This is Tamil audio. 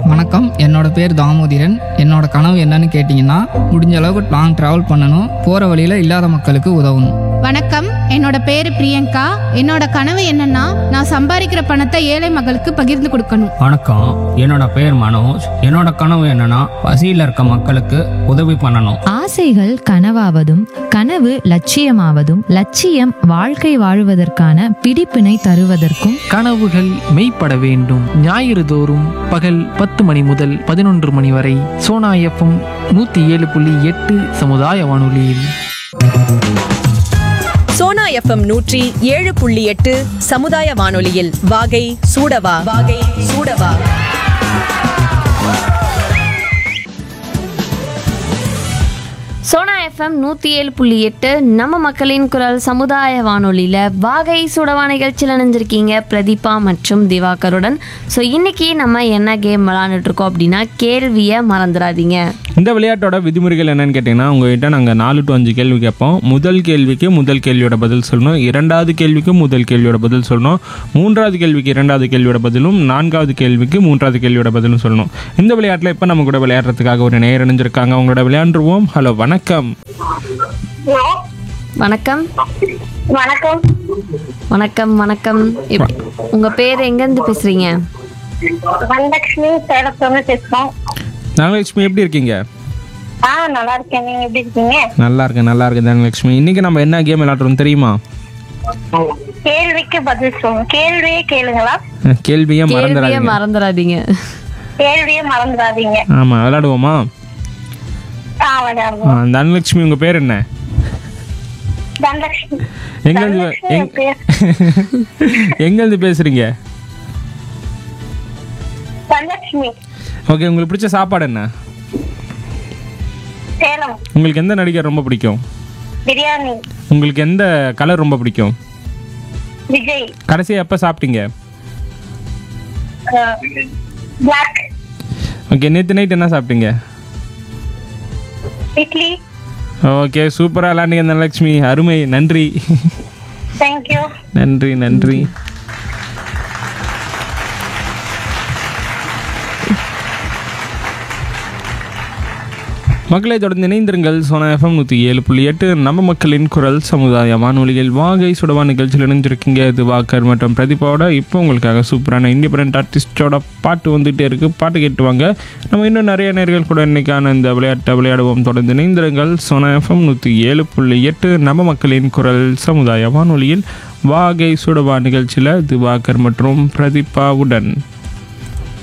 வணக்கம் என்னோட பேர் தாமோதிரன் என்னோட கனவு என்னன்னு கேட்டிங்கன்னா முடிஞ்ச அளவுக்கு லாங் ட்ராவல் பண்ணணும் போகிற வழியில் இல்லாத மக்களுக்கு உதவணும் வணக்கம் என்னோட பேரு பிரியங்கா என்னோட கனவு என்னன்னா நான் சம்பாதிக்கிற பணத்தை ஏழை மக்களுக்கு பகிர்ந்து கொடுக்கணும் வணக்கம் என்னோட பேர் மனோஜ் என்னோட கனவு என்னன்னா பசியில் இருக்க மக்களுக்கு உதவி பண்ணணும் ஆசைகள் கனவாவதும் கனவு லட்சியமாவதும் லட்சியம் வாழ்க்கை வாழுவதற்கான பிடிப்பினை தருவதற்கும் கனவுகள் மெய்ப்பட வேண்டும் ஞாயிறு தோறும் பகல் பத்து மணி முதல் பதினொன்று மணி வரை சோனா எஃப்எம் நூற்றி ஏழு புள்ளி எட்டு சமுதாய வானொலியில் சோனா எஃப்எம் நூற்றி ஏழு புள்ளி எட்டு சமுதாய வானொலியில் வாகை சூடவா வாகை சூடவா சோனா எஃப்எம் நூற்றி ஏழு புள்ளி எட்டு நம்ம மக்களின் குரல் சமுதாய வானொலியில் வாகை சுடவா நிகழ்ச்சியில் இணைஞ்சிருக்கீங்க பிரதீபா மற்றும் திவாகருடன் ஸோ இன்னைக்கு நம்ம என்ன கேம் விளாண்டுட்டு இருக்கோம் அப்படின்னா கேள்வியை மறந்துடாதீங்க இந்த விளையாட்டோட விதிமுறைகள் என்னன்னு கேட்டிங்கன்னா உங்ககிட்ட நாங்கள் நாலு டு அஞ்சு கேள்வி கேட்போம் முதல் கேள்விக்கு முதல் கேள்வியோட பதில் சொல்லணும் இரண்டாவது கேள்விக்கு முதல் கேள்வியோட பதில் சொல்லணும் மூன்றாவது கேள்விக்கு இரண்டாவது கேள்வியோட பதிலும் நான்காவது கேள்விக்கு மூன்றாவது கேள்வியோட பதிலும் சொல்லணும் இந்த விளையாட்டில் இப்போ நம்ம கூட விளையாடுறதுக்காக ஒரு நேர் இணைஞ்சிருக்காங்க அவங்களோட விளையாண்டுருவோம் ஹலோ வணக்கம் வணக்கம் வணக்கம் வணக்கம் வணக்கம் எப்- உங்க பேர் எங்கேருந்து பேசுறீங்க வரலட்சுமி சேலத்துல பேசுறோம் தனலட்சுமி எப்படி இருக்கீங்க ஆ நல்லா இருக்கேன் நீங்க எப்படி இருக்கீங்க நல்லா இருக்கேன் நல்லா இருக்கேன் தனலட்சுமி இன்னைக்கு நம்ம என்ன கேம் விளையாடுறோம் தெரியுமா கேள்விக்கு பதில் சொல்லுங்க கேள்வியே கேளுங்களா கேள்வியே கேள்வியை மறந்துடாதீங்க மறந்துடாதீங்க கேள்வியே மறந்துடாதீங்க ஆமாம் விளையாடுவோமா ஆ ஆ, விளையாடுவோம் தனலட்சுமி உங்கள் பேர் என்ன தனலட்சுமி எங்கேருந்து தனலட்சுமி எங் என் பேர். எங்கேருந்து பேசுகிறீங்க தனலட்சுமி ஓகே உங்களுக்கு பிடிச்ச சாப்பாடு என்ன சேலம் உங்களுக்கு எந்த நடிகர் ரொம்ப பிடிக்கும் பிரியாணி உங்களுக்கு எந்த கலர் ரொம்ப பிடிக்கும் விஜய் கடைசியாக எப்போ சாப்பிட்டீங்க பிளாக் ஓகே நேற்று நைட் என்ன சாப்பிட்டீங்க இட்லி ஓகே சூப்பராக விளாண்டிங்க தனலட்சுமி அருமை நன்றி தேங்க்யூ நன்றி நன்றி மக்களை தொடர்ந்து இணைந்திருங்கள் சோனா எஃப்எம் நூற்றி ஏழு புள்ளி எட்டு நம்ம மக்களின் குரல் சமுதாய வானொலியில் வாகை சுடவா நிகழ்ச்சியில் இணைஞ்சிருக்கீங்க இது வாக்கர் மற்றும் பிரதீபாவோட இப்போ உங்களுக்காக சூப்பரான இண்டிபெண்ட் ஆர்டிஸ்டோட பாட்டு வந்துகிட்டே இருக்குது பாட்டு கேட்டு வாங்க நம்ம இன்னும் நிறைய நேர்கள் கூட இன்னைக்கான இந்த விளையாட்டை விளையாடுவோம் தொடர்ந்து இணைந்திருங்கள் சோனா எஃப்எம் நூற்றி ஏழு புள்ளி எட்டு நம்ம மக்களின் குரல் சமுதாய வானொலியில் வாகை சுடவா நிகழ்ச்சியில் திவாகர் மற்றும் பிரதீபாவுடன்